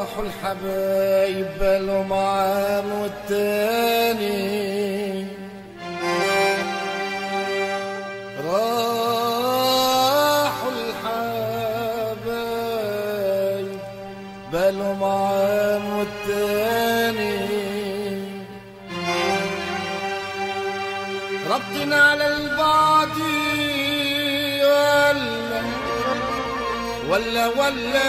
راحوا الحبايب بالوا معان والتاني راحوا الحبايب بالوا معان والتاني ربطنا على البعض ولا ولا ولا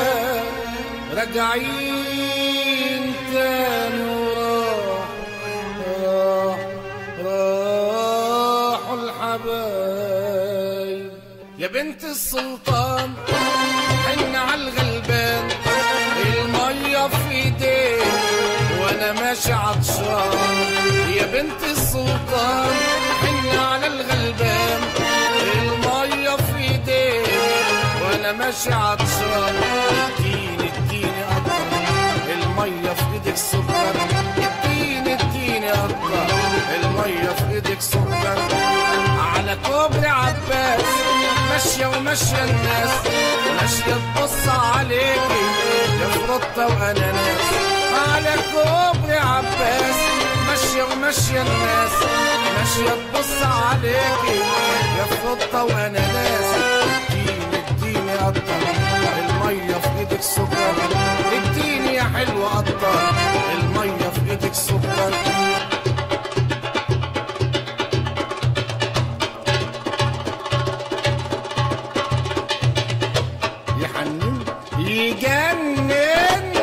راجعين تاني وراح راح راحوا الحبايب يا بنت السلطان حن على الغلبان المية في ايديك وانا ماشي عطشان يا بنت السلطان حن على الغلبان المية في ايديك وانا ماشي عطشان اديني اديني اكتر المية في ايدك سكر اديني اديني اكتر المية في ايدك سكر على كوبري عباس ماشية وماشية الناس ماشية تبص عليكي يا فروتة واناناس على كوبري عباس ماشية وماشية الناس ماشية تبص عليكي يا فروتة واناناس اديني اديني قطر المية في ايدك سكر اديني يا حلوة قطر المية في ايدك سكر يحنن يجنن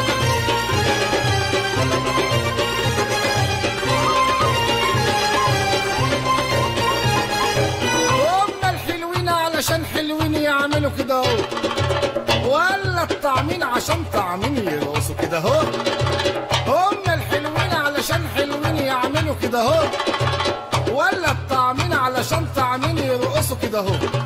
هما الحلوين علشان حلوين يعملوا كده اهو ولا الطعمين عشان طعمين يرقصوا كده اهو هما الحلوين علشان حلوين يعملوا كده اهو ولا الطعمين علشان طعمين يرقصوا كده اهو